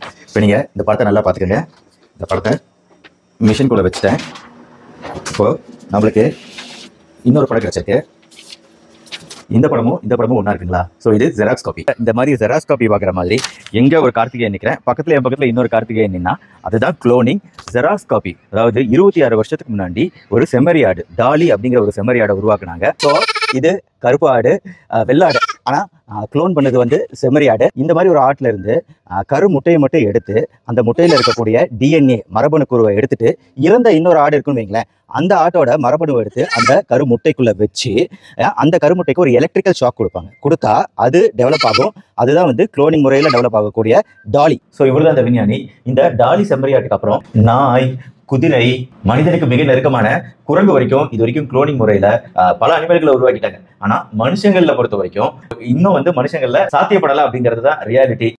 இப்போ நீங்கள் இந்த படத்தை நல்லா பார்த்துக்கோங்க இந்த படத்தை மிஷின்குள்ளே வச்சுட்டேன் இப்போ நம்மளுக்கு இன்னொரு படம் கிடச்சிருக்கு இந்த படமும் இந்த படமும் ஒன்றா இருக்குங்களா ஸோ இது ஜெராக்ஸ் காப்பி இந்த மாதிரி ஜெராக்ஸ் காப்பி பார்க்குற மாதிரி எங்கே ஒரு கார்த்திகேயன் நிற்கிறேன் பக்கத்தில் என் பக்கத்தில் இன்னொரு கார்த்திகேயன் நின்னா அதுதான் குளோனிங் ஜெராக்ஸ் காப்பி அதாவது இருபத்தி ஆறு வருஷத்துக்கு முன்னாடி ஒரு செம்மறி ஆடு டாலி அப்படிங்கிற ஒரு செம்மறி ஆடை உருவாக்குனாங்க ஸோ இது கருப்பு ஆடு அஹ், வெள்ளாடு ஆனால் க்ளோன் பண்ணது வந்து செம்மறி ஆடு இந்த மாதிரி ஒரு ஆட்டில் இருந்து அஹ், கரு முட்டையை மட்டும் எடுத்து அந்த முட்டையில் இருக்கக்கூடிய டிஎன்ஏ மரபணு குருவை எடுத்துட்டு இறந்த இன்னொரு ஆடு இருக்குன்னு வைங்களேன் அந்த ஆட்டோட மரபணுவை எடுத்து அந்த கரு முட்டைக்குள்ள வச்சு அஹ், அந்த கருமுட்டைக்கு ஒரு எலக்ட்ரிக்கல் ஷாக் கொடுப்பாங்க கொடுத்தா அது டெவலப் ஆகும் அதுதான் வந்து குளோனிங் முறையில் டெவலப் ஆகக்கூடிய டாலி ஸோ இவர் தான் அந்த விஞ்ஞானி இந்த டாலி செம்மறியாட்டுக்கு அப்புறம் நாய் குதிரை மனிதனுக்கு மிக நெருக்கமான குரங்கு வரைக்கும் இது வரைக்கும் குளோனிங் முறையில அஹ், பல அனிமல்களை உருவாக்கிட்டாங்க ஆனா மனுஷங்கள்ல பொறுத்த வரைக்கும் இன்னும் வந்து மனுஷங்கள்ல சாத்தியப்படல அப்படிங்கிறது தான் ரியாலிட்டி